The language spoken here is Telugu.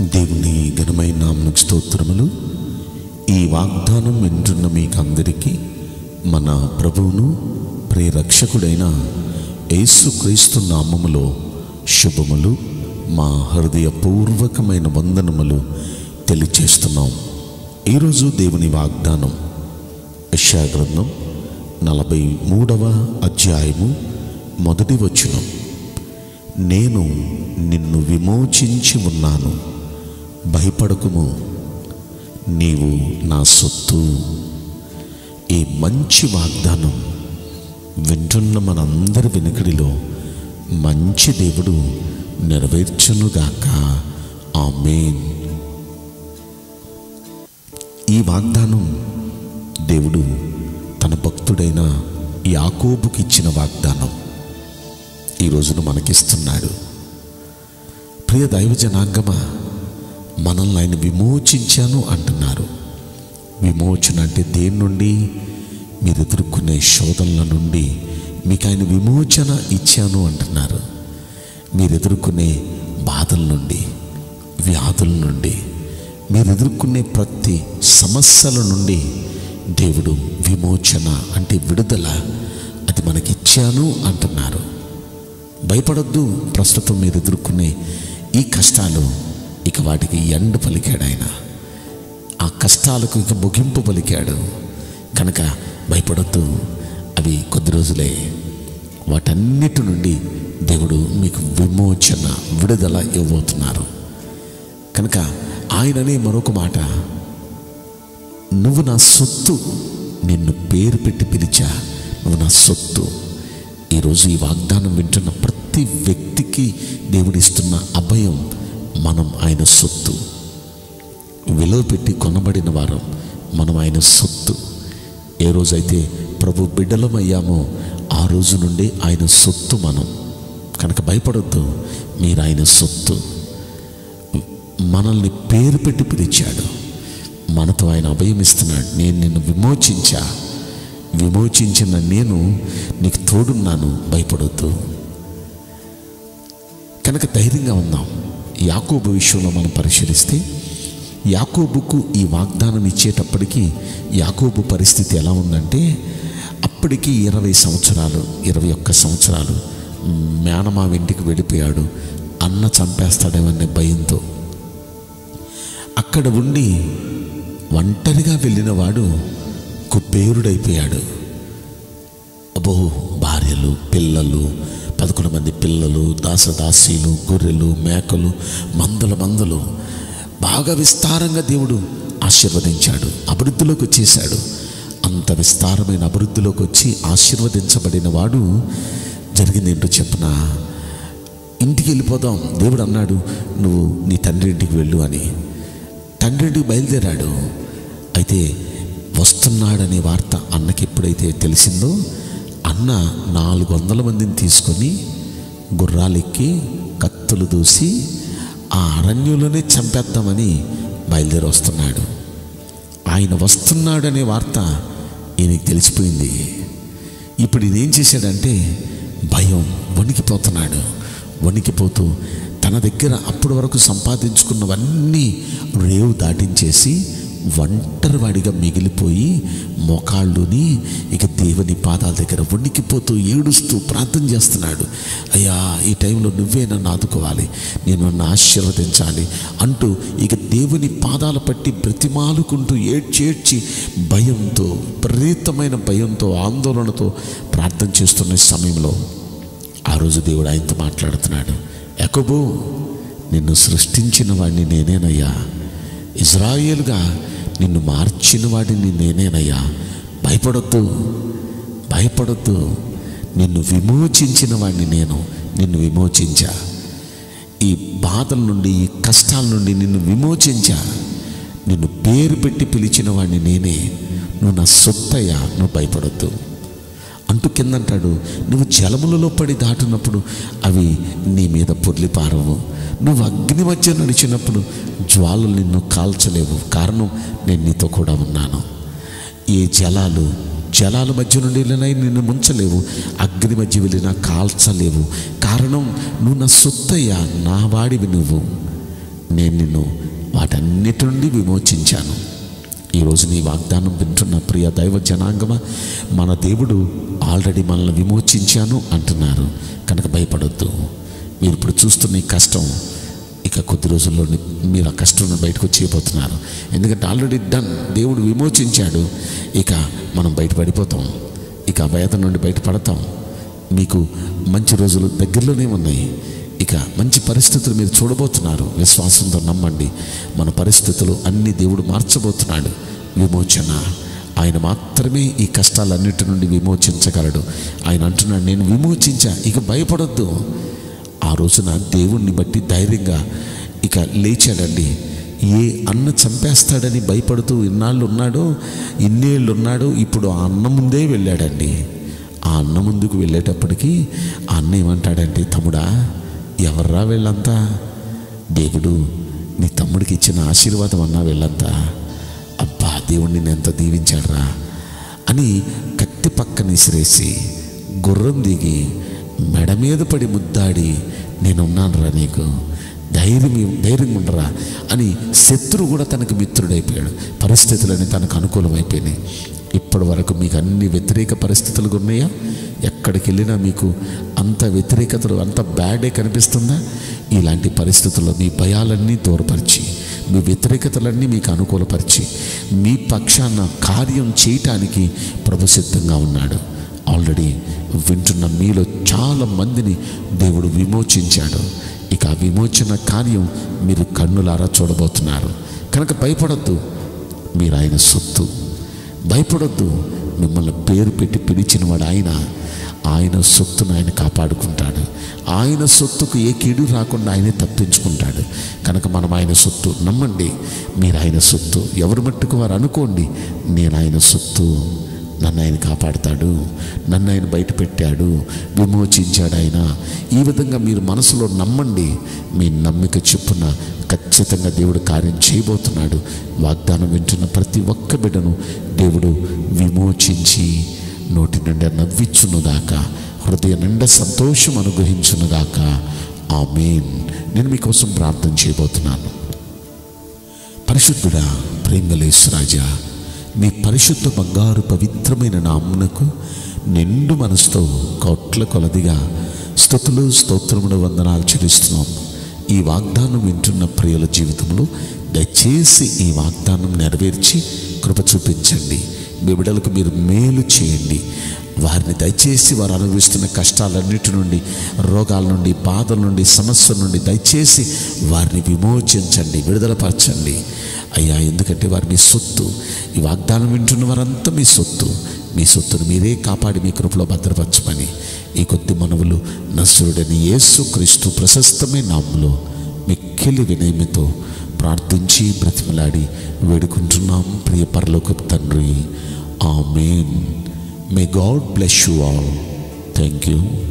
దేవుని ఘనమైన నామకు స్తోత్రములు ఈ వాగ్దానం వింటున్న మీకందరికీ మన ప్రభువును ప్రియరక్షకుడైన యేసుక్రీస్తు నామములో శుభములు మా హృదయపూర్వకమైన వందనములు తెలియచేస్తున్నాం ఈరోజు దేవుని వాగ్దానం యశాగ్రంథం నలభై మూడవ అధ్యాయము మొదటి వచనం నేను నిన్ను విమోచించి ఉన్నాను భయపడకుము నీవు నా సొత్తు ఈ మంచి వాగ్దానం వింటున్న మనందరి వెనుకడిలో మంచి దేవుడు నెరవేర్చునుగాక ఆమేన్ ఈ వాగ్దానం దేవుడు తన భక్తుడైన యాకోబుకి ఇచ్చిన వాగ్దానం ఈ రోజున మనకిస్తున్నాడు ప్రియ దైవ జనాంగమా మనల్ని ఆయన విమోచించాను అంటున్నారు విమోచన అంటే దేని నుండి మీరు ఎదుర్కొనే శోధనల నుండి మీకు ఆయన విమోచన ఇచ్చాను అంటున్నారు మీరు ఎదుర్కొనే బాధల నుండి వ్యాధుల నుండి మీరు ఎదుర్కొనే ప్రతి సమస్యల నుండి దేవుడు విమోచన అంటే విడుదల అది మనకిచ్చాను అంటున్నారు భయపడొద్దు ప్రస్తుతం మీరు ఎదుర్కొనే ఈ కష్టాలు ఇక వాటికి ఎండ పలికాడు ఆయన ఆ కష్టాలకు ఇక ముగింపు పలికాడు కనుక భయపడొద్దు అవి కొద్ది రోజులే వాటన్నిటి నుండి దేవుడు మీకు విమోచన విడుదల ఇవ్వబోతున్నారు కనుక ఆయననే మరొక మాట నువ్వు నా సొత్తు నిన్ను పేరు పెట్టి పిలిచా నువ్వు నా సొత్తు ఈరోజు ఈ వాగ్దానం వింటున్న ప్రతి వ్యక్తికి దేవుడిస్తున్న అభయం మనం ఆయన సొత్తు విలువ పెట్టి కొనబడిన వారం మనం ఆయన సొత్తు ఏ రోజైతే ప్రభు బిడ్డలమయ్యామో ఆ రోజు నుండి ఆయన సొత్తు మనం కనుక భయపడొద్దు మీరు ఆయన సొత్తు మనల్ని పేరు పెట్టి పిలిచాడు మనతో ఆయన అభయం ఇస్తున్నాడు నేను నిన్ను విమోచించా విమోచించిన నేను నీకు తోడున్నాను భయపడొద్దు కనుక ధైర్యంగా ఉందాం యాకోబు విషయంలో మనం పరిశీలిస్తే యాకోబుకు ఈ వాగ్దానం ఇచ్చేటప్పటికి యాకోబు పరిస్థితి ఎలా ఉందంటే అప్పటికి ఇరవై సంవత్సరాలు ఇరవై ఒక్క సంవత్సరాలు మేనమా ఇంటికి వెళ్ళిపోయాడు అన్న చంపేస్తాడేమనే భయంతో అక్కడ ఉండి ఒంటరిగా వెళ్ళిన వాడు కుబేరుడైపోయాడు అబ్బో భార్యలు పిల్లలు పదకొండు మంది పిల్లలు దాసదాసీలు గొర్రెలు మేకలు మందుల మందులు బాగా విస్తారంగా దేవుడు ఆశీర్వదించాడు అభివృద్ధిలోకి వచ్చేసాడు అంత విస్తారమైన అభివృద్ధిలోకి వచ్చి ఆశీర్వదించబడిన వాడు జరిగింది ఏంటో చెప్పన ఇంటికి వెళ్ళిపోదాం దేవుడు అన్నాడు నువ్వు నీ తండ్రి ఇంటికి వెళ్ళు అని తండ్రి ఇంటికి బయలుదేరాడు అయితే వస్తున్నాడనే వార్త అన్నకి ఎప్పుడైతే తెలిసిందో అన్న నాలుగు వందల మందిని తీసుకొని గుర్రాలెక్కి కత్తులు దూసి ఆ అరణ్యంలోనే చంపేద్దామని బయలుదేరి వస్తున్నాడు ఆయన వస్తున్నాడనే వార్త ఈయనకి తెలిసిపోయింది ఇప్పుడు ఈయన ఏం చేశాడంటే భయం వణికిపోతున్నాడు వణికిపోతూ తన దగ్గర అప్పటి వరకు సంపాదించుకున్నవన్నీ రేవు దాటించేసి ఒంటరి వాడిగా మిగిలిపోయి మోకాళ్ళుని ఇక దేవుని పాదాల దగ్గర వణికిపోతూ ఏడుస్తూ ప్రార్థన చేస్తున్నాడు అయ్యా ఈ టైంలో నువ్వే నన్ను ఆదుకోవాలి నేను నన్ను ఆశీర్వదించాలి అంటూ ఇక దేవుని పాదాల పట్టి బ్రతిమాలుకుంటూ ఏడ్చేడ్చి భయంతో విపరీతమైన భయంతో ఆందోళనతో ప్రార్థన చేస్తున్న సమయంలో ఆ రోజు దేవుడు ఆయనతో మాట్లాడుతున్నాడు ఎకబో నిన్ను సృష్టించిన వాడిని నేనేనయ్యా ఇజ్రాయేలుగా నిన్ను మార్చిన వాడిని నేనేనయ్యా భయపడొద్దు భయపడొద్దు నిన్ను విమోచించిన వాడిని నేను నిన్ను విమోచించా ఈ బాధల నుండి ఈ కష్టాల నుండి నిన్ను విమోచించా నిన్ను పేరు పెట్టి పిలిచిన వాడిని నేనే నువ్వు నా సొత్తయ్యా నువ్వు భయపడొద్దు అంటూ కిందంటాడు నువ్వు జలములలో పడి దాటినప్పుడు అవి నీ మీద పొర్లి పారవు నువ్వు అగ్ని మధ్య నడిచినప్పుడు జ్వాలలు నిన్ను కాల్చలేవు కారణం నేను నీతో కూడా ఉన్నాను ఈ జలాలు జలాల మధ్య నుండి వెళ్ళినా నిన్ను ముంచలేవు అగ్ని మధ్య వెళ్ళినా కాల్చలేవు కారణం నువ్వు నా సొత్తయ్యా నా వాడివి నువ్వు నేను నిన్ను వాటన్నిటి నుండి విమోచించాను ఈరోజు నీ వాగ్దానం వింటున్న ప్రియ దైవ జనాంగమ మన దేవుడు ఆల్రెడీ మనల్ని విమోచించాను అంటున్నారు కనుక భయపడొద్దు మీరు ఇప్పుడు చూస్తున్న ఈ కష్టం ఇక కొద్ది రోజుల్లో మీరు ఆ కష్టం నుండి బయటకు వచ్చేయబోతున్నారు ఎందుకంటే ఆల్రెడీ డన్ దేవుడు విమోచించాడు ఇక మనం బయటపడిపోతాం ఇక ఆ వేదన నుండి బయటపడతాం మీకు మంచి రోజులు దగ్గరలోనే ఉన్నాయి ఇక మంచి పరిస్థితులు మీరు చూడబోతున్నారు విశ్వాసంతో నమ్మండి మన పరిస్థితులు అన్ని దేవుడు మార్చబోతున్నాడు విమోచన ఆయన మాత్రమే ఈ కష్టాలన్నిటి నుండి విమోచించగలడు ఆయన అంటున్నాడు నేను విమోచించా ఇక భయపడొద్దు ఆ రోజున దేవుణ్ణి బట్టి ధైర్యంగా ఇక లేచాడండి ఏ అన్న చంపేస్తాడని భయపడుతూ ఇన్నాళ్ళు ఉన్నాడో ఇన్నేళ్ళు ఉన్నాడో ఇప్పుడు ఆ అన్న ముందే వెళ్ళాడండి ఆ అన్న ముందుకు వెళ్ళేటప్పటికి ఆ అన్న ఏమంటాడంటే తమ్ముడా ఎవర్రా వీళ్ళంతా దేవుడు నీ తమ్ముడికి ఇచ్చిన ఆశీర్వాదం అన్నా వీళ్ళంతా అబ్బా దేవుడు నిన్ను ఎంత దీవించాడురా అని కత్తి పక్కన విసిరేసి గుర్రం దిగి మెడ మీద పడి ముద్దాడి నేనున్నానురా నీకు ధైర్యం ధైర్యంగా ఉండరా అని శత్రువు కూడా తనకు మిత్రుడైపోయాడు పరిస్థితులన్నీ తనకు అనుకూలమైపోయినాయి ఇప్పటి వరకు మీకు అన్ని వ్యతిరేక పరిస్థితులు ఉన్నాయా ఎక్కడికి వెళ్ళినా మీకు అంత వ్యతిరేకతలు అంత బ్యాడే కనిపిస్తుందా ఇలాంటి పరిస్థితుల్లో మీ భయాలన్నీ దూరపరిచి మీ వ్యతిరేకతలన్నీ మీకు అనుకూలపరిచి మీ పక్షాన కార్యం చేయటానికి ప్రభు సిద్ధంగా ఉన్నాడు ఆల్రెడీ వింటున్న మీలో చాలా మందిని దేవుడు విమోచించాడు ఇక ఆ విమోచన కార్యం మీరు కన్నులారా చూడబోతున్నారు కనుక భయపడద్దు మీరు ఆయన సొత్తు భయపడొద్దు మిమ్మల్ని పేరు పెట్టి పిలిచినవాడు ఆయన ఆయన సొత్తును ఆయన కాపాడుకుంటాడు ఆయన సొత్తుకు ఏ కీడు రాకుండా ఆయనే తప్పించుకుంటాడు కనుక మనం ఆయన సొత్తు నమ్మండి మీరు ఆయన సొత్తు ఎవరు మట్టుకు వారు అనుకోండి నేను ఆయన సొత్తు నన్ను ఆయన కాపాడుతాడు నన్ను ఆయన బయట పెట్టాడు విమోచించాడు ఆయన ఈ విధంగా మీరు మనసులో నమ్మండి మీ నమ్మిక చొప్పున ఖచ్చితంగా దేవుడు కార్యం చేయబోతున్నాడు వాగ్దానం వింటున్న ప్రతి ఒక్క బిడ్డను దేవుడు విమోచించి నోటి నిండా నవ్వించునుగాక హృదయ నిండా సంతోషం అనుగ్రహించునుగాక ఆమెన్ నేను మీకోసం ప్రార్థన చేయబోతున్నాను పరిశుద్ధుడా ప్రేమలేసు రాజా నీ పరిశుద్ధ బంగారు పవిత్రమైన నామునకు నిండు మనసుతో కోట్ల కొలదిగా స్థుతులు స్తోత్రములు వందనాలు చెల్లిస్తున్నాం ఈ వాగ్దానం వింటున్న ప్రియుల జీవితంలో దయచేసి ఈ వాగ్దానం నెరవేర్చి కృప చూపించండి మీ బిడ్డలకు మీరు మేలు చేయండి వారిని దయచేసి వారు అనుభవిస్తున్న కష్టాలన్నిటి నుండి రోగాల నుండి బాధల నుండి సమస్యల నుండి దయచేసి వారిని విమోచించండి విడుదలపరచండి అయ్యా ఎందుకంటే వారు మీ సొత్తు ఈ వాగ్దానం వింటున్న వారంతా మీ సొత్తు మీ సొత్తును మీరే కాపాడి మీ కృపలో భద్రపరచమని ఈ కొద్ది మనవులు నసురుడని యేసు క్రీస్తు ప్రశస్తమైన నామంలో మిక్కిలి వినయమితో ప్రార్థించి బ్రతిమలాడి వేడుకుంటున్నాం ప్రియ పరలోకపు తండ్రి amen may God bless you all thank you